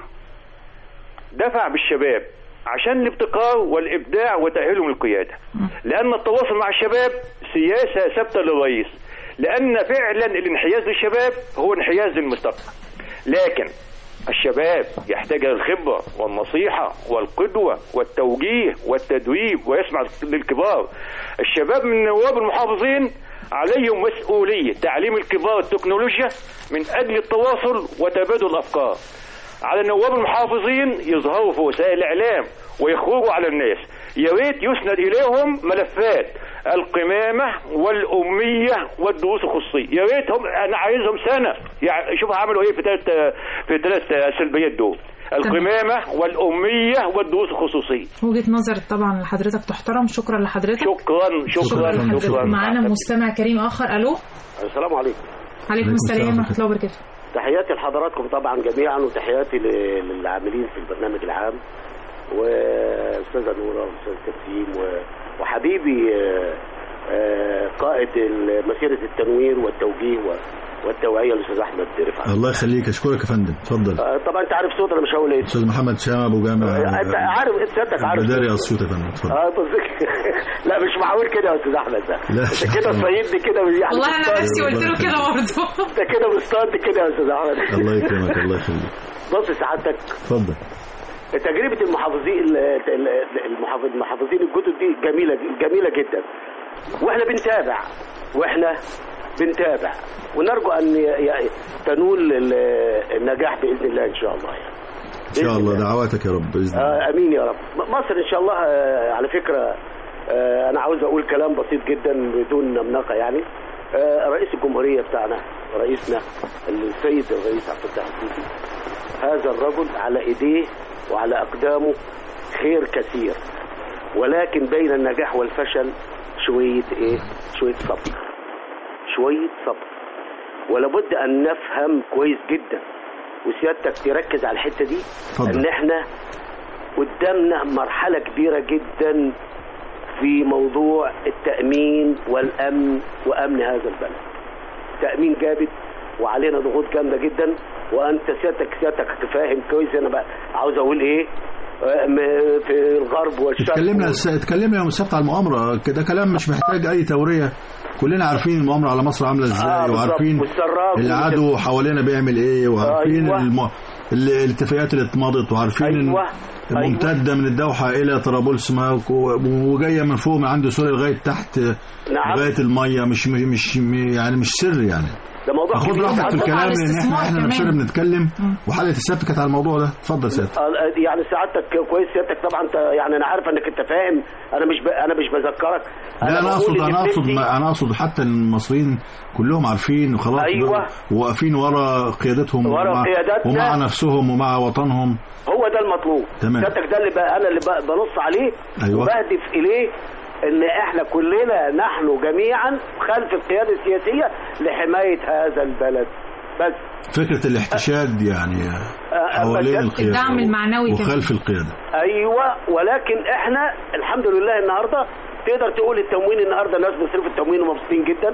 دفع بالشباب عشان الابتكار والابداع وتاهيلهم للقياده لان التواصل مع الشباب سياسه ثابته للرئيس لان فعلا الانحياز للشباب هو انحياز للمستقبل لكن الشباب يحتاج إلى الخبرة والنصيحة والقدوة والتوجيه والتدريب ويسمع للكبار الشباب من نواب المحافظين عليهم مسؤولية تعليم الكبار التكنولوجيا من أجل التواصل وتبادل الأفكار على نواب المحافظين يظهروا في وسائل الإعلام ويخرجوا على الناس يا ريت يسند إليهم ملفات القمامة والأمية والدروس الخصوصية يا ريت هم أنا عايزهم سنة يعني شوف عملوا إيه في ثلاث في ثلاث سلبيات دول القمامة والأمية والدروس الخصوصية وجهه نظر طبعا لحضرتك تحترم شكرا لحضرتك شكرا شكرا لحضرتك شكرا معانا مستمع كريم اخر الو السلام عليكم عليكم السلام ورحمه الله وبركاته تحياتي لحضراتكم طبعا جميعا وتحياتي ل- للعاملين في البرنامج العام واستاذه نوره واستاذ تنسيم و- وحبيبي آه، آه، قائد ال- مسيره التنوير والتوجيه و- والتوعيه الاستاذ احمد رفعت الله يخليك اشكرك يا فندم اتفضل آه، طبعا انت عارف صوت انا مش هقول ايه استاذ محمد شام ابو جامع انت عارف انت سيادتك عارف بداري اسيوط يا فندم اتفضل اه بص لا مش معقول كده يا استاذ احمد ده لا، انت كده صيدني كده يعني والله انا بتصطاد- نفسي قلت له كده برضه انت كده بتصطاد كده يا استاذ احمد الله يكرمك الله يخليك بص سعادتك اتفضل تجربة المحافظين ال- ال- المحافظ- المحافظين الجدد دي جميلة جميلة جدا واحنا بنتابع واحنا بنتابع ونرجو ان ي- ي- تنول ال- النجاح باذن الله ان شاء الله يعني. ان شاء الله دعواتك يا رب باذن الله آه امين يا رب م- مصر ان شاء الله آه على فكره آه انا عاوز اقول كلام بسيط جدا بدون نمنقه يعني آه رئيس الجمهوريه بتاعنا رئيسنا السيد الرئيس عبد الفتاح السيسي هذا الرجل على ايديه وعلى اقدامه خير كثير ولكن بين النجاح والفشل شويه ايه شويه صبر شويه صبر ولابد ان نفهم كويس جدا وسيادتك تركز على الحته دي اتفضل. ان احنا قدامنا مرحله كبيره جدا في موضوع التامين والامن وامن هذا البلد تامين جامد وعلينا ضغوط جامده جدا وانت سيادتك سيادتك هتفهم كويس انا بقى عاوز اقول ايه آه، م- في الغرب والشرق اتكلمنا اتكلمنا يوم السبت على المؤامره ده كلام مش محتاج اي توريه كلنا عارفين المؤامره على مصر عامله ازاي آه، بالظبط. وعارفين والسراج العدو حوالينا بيعمل ايه وعارفين أيوة. الم... ال- الاتفاقيات اللي اتمضت وعارفين أيوة. إن ممتده من الدوحه الى طرابلس ما- و- وجايه من فوق من عند سوريا لغايه تحت نعم. لغايه الميه مش مش يعني مش سر يعني ده موضوع خد كبير. راحتك في عندنا الكلام على لان احنا الاستثمار احنا كمان. نفسنا بنتكلم وحلقه السبت كانت على الموضوع ده اتفضل سيادتك آه، يعني سعادتك كويس سيادتك طبعا انت يعني انا عارف انك انت فاهم انا مش ب... انا مش بذكرك لا انا بقول اقصد إن انا اقصد بنتي- ما انا اقصد حتى المصريين كلهم عارفين وخلاص أيوة. واقفين ورا قيادتهم ورا ومع, قياداتنا. ومع نفسهم ومع وطنهم هو ده المطلوب تمام. سيادتك ده اللي بقى انا اللي بقى بنص عليه أيوة. وبهدف اليه ان احنا كلنا نحن جميعا خلف القياده السياسيه لحمايه هذا البلد بس فكره الاحتشاد يعني آه، حوالين بس- القياده الدعم المعنوي كمان. وخلف القياده ايوه ولكن احنا الحمد لله النهارده تقدر تقول التموين النهارده الناس بيصرفوا التموين ومبسوطين جدا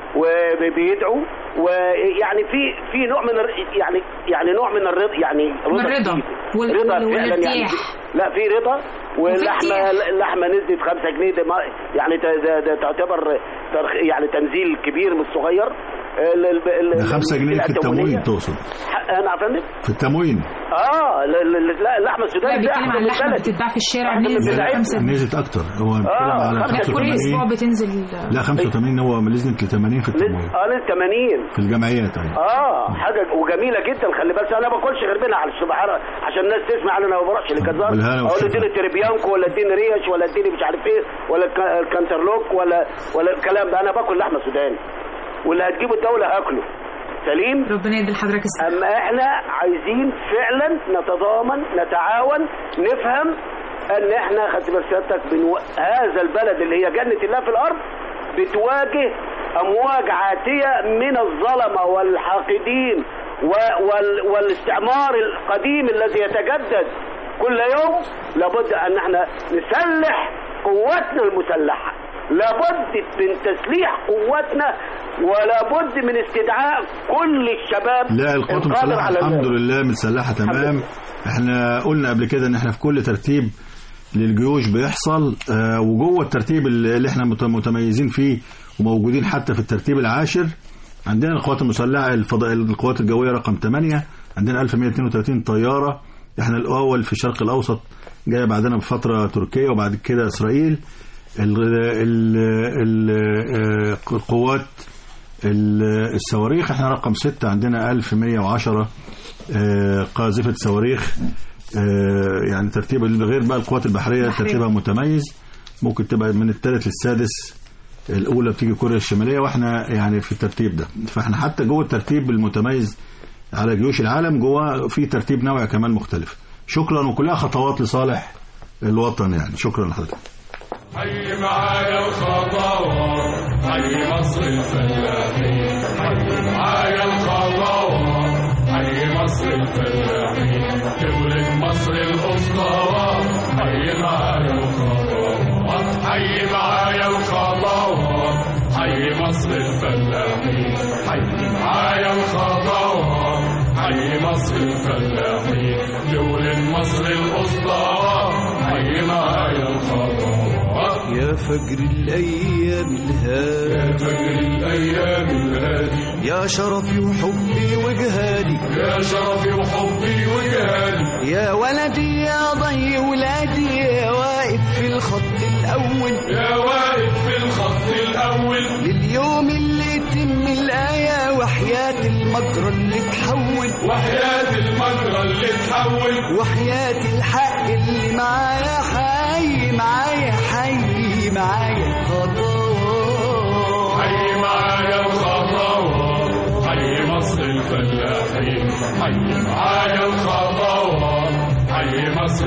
وبيدعوا ويعني في في نوع من الر- يعني يعني نوع من الرضا يعني من الرضا كتير. وال- رضا وال- فعلا يعني والارتياح. لا في رضا واللحمه ارتياح. اللحمه نزلت 5 جنيه ده ما- يعني ده- ده ده تعتبر ترخ يعني تنزيل كبير مش صغير ال- ال- ال- ده 5 جنيه في السلع التموين التموينية. تقصد ح- انا فندم في التموين اه لا لا لا- لا اللحمه لا السوداني ده بيتكلم أحسن عن من اللحمه البلد. بتتباع في الشارع أحسن من نزل البلد. خمسة نزلت اكتر هو بيتكلم آه، على خمسة لا كل اسبوع 85 بتنزل لا 85 هو نزلت ل 80 في التموين اه لل 80 في الجمعيات ايوه اه حاجه وجميله جدا خلي بالك انا ما باكلش غير منها على الصبح عشان الناس تسمع انا ما بروحش لكزار بالهنا اقول والشفا. اديني تريبيانكو ولا اديني ريش ولا اديني مش عارف ايه ولا الك- الكانترلوك ولا ولا الكلام ده انا باكل لحمه سوداني واللي هتجيبه الدوله هاكله سليم ربنا يدي لحضرتك الصحة اما احنا عايزين فعلا نتضامن نتعاون نفهم ان احنا خدت بال سيادتك بنو... هذا البلد اللي هي جنه الله في الارض بتواجه امواج عاتيه من الظلمه والحاقدين و... وال... والاستعمار القديم الذي يتجدد كل يوم لابد ان احنا نسلح قواتنا المسلحه لابد من تسليح قواتنا ولابد من استدعاء كل الشباب لا القوات القادر المسلحه على الحمد ذلك. لله متسلحه تمام احنا قلنا قبل كده ان احنا في كل ترتيب للجيوش بيحصل آه، وجوه الترتيب اللي اللي احنا مت- متميزين فيه وموجودين حتى في الترتيب العاشر عندنا القوات المسلحه الفضاء القوات الجويه رقم 8 عندنا 1132 طياره احنا الاول في الشرق الاوسط جايه بعدنا بفتره تركيا وبعد كده اسرائيل ال- ال- ال- آه، القوات ال- الصواريخ احنا رقم ستة عندنا 1110 آه، قاذفة صواريخ آه، يعني ترتيب غير بقى القوات البحرية البحرية. ترتيبها متميز ممكن تبقى من الثالث للسادس الأولى بتيجي كوريا الشمالية واحنا يعني في الترتيب ده فاحنا حتى جوه الترتيب المتميز على جيوش العالم جوه في ترتيب نوعي كمان مختلف شكرا وكلها خطوات لصالح الوطن يعني شكرا لحضرتك حي معايا الخطوات حي مصر الفلاحين حي معايا الخطوات حي مصر الفلاحين دولة مصر الأسطورات حي معايا الخطوات حي معايا الخطوات حي مصر الفلاحين حي معايا الخطوات حي مصر الفلاحين دولة مصر الأسطورات حي معايا الخطوات يا فجر الأيام الهادي يا فجر الأيام الهادي يا شرفي وحبي وجهادي يا شرفي وحبي وجهادي يا ولدي يا ضي ولادي يا واقف في الخط الأول يا واقف في الخط الأول لليوم اللي يتم الآية وحياة المجرى اللي تحول وحياة المجرى اللي تحول وحياة الحق اللي معايا حي معايا حي معايا خطوات حي معايا الخطوات حي مصر الفلاحين حي معايا الخطوات حي مصر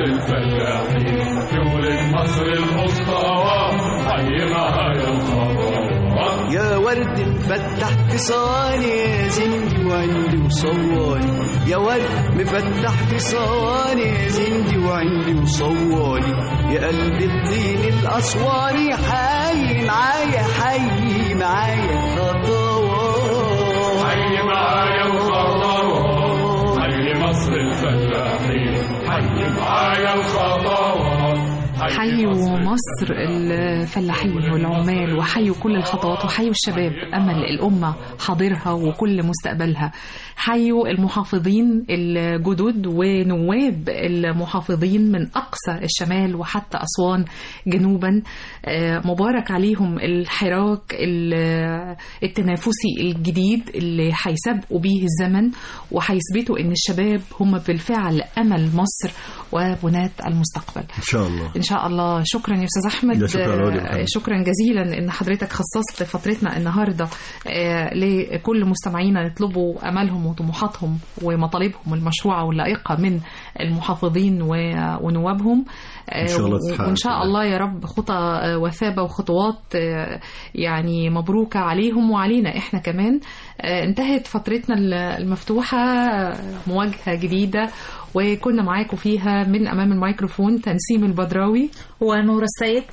الفلاحين دولة مصر الأسطورات حي معايا الخطوات يا ورد مفتح في صواني يا زندي وعندي وصواني يا ورد مفتح في صواني يا زندي وعندي وصواني يا قلب الطين الأسواني حي معايا حي معايا خطوات حي معايا الخطوات حي مصر الفلاحين حي معايا الخطوات حيوا مصر الفلاحين والعمال وحيوا كل الخطوات وحيوا الشباب أمل الأمة حاضرها وكل مستقبلها حيوا المحافظين الجدد ونواب المحافظين من أقصى الشمال وحتى أسوان جنوبا آه، مبارك عليهم الحراك ال- التنافسي الجديد اللي هيسابقوا بيه الزمن وهيثبتوا ان الشباب هم بالفعل امل مصر وبناة المستقبل ان شاء الله ان شاء الله شكرا يا استاذ احمد لا شكرا على واجب يا آه، محمد. شكرا جزيلا ان حضرتك خصصت فترتنا النهارده آه، لكل مستمعينا يطلبوا امالهم وطموحاتهم ومطالبهم المشروعه واللائقه من المحافظين و- ونوابهم آه، إن شاء الله و- تتحقق وان شاء الله يا رب خطى آه، وثابه وخطوات آه، يعني مبروكه عليهم وعلينا احنا كمان آه، انتهت فترتنا ال- المفتوحه آه، مواجهه جديده وكنا معاكم فيها من امام الميكروفون تنسيم البدراوي ونور السيد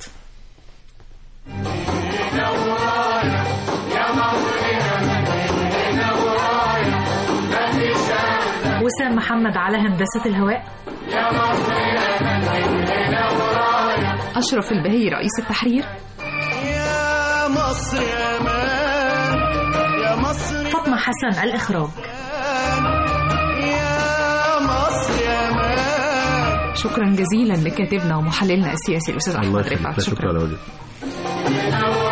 وسام محمد على هندسة الهواء أشرف البهي رئيس التحرير يا مصر يا مان يا مصر فاطمة حسن الإخراج يا مصر يا مان شكرا جزيلا لكاتبنا ومحللنا السياسي الأستاذ الله أحمد يخليك رفعت لا شكرا على واجب نور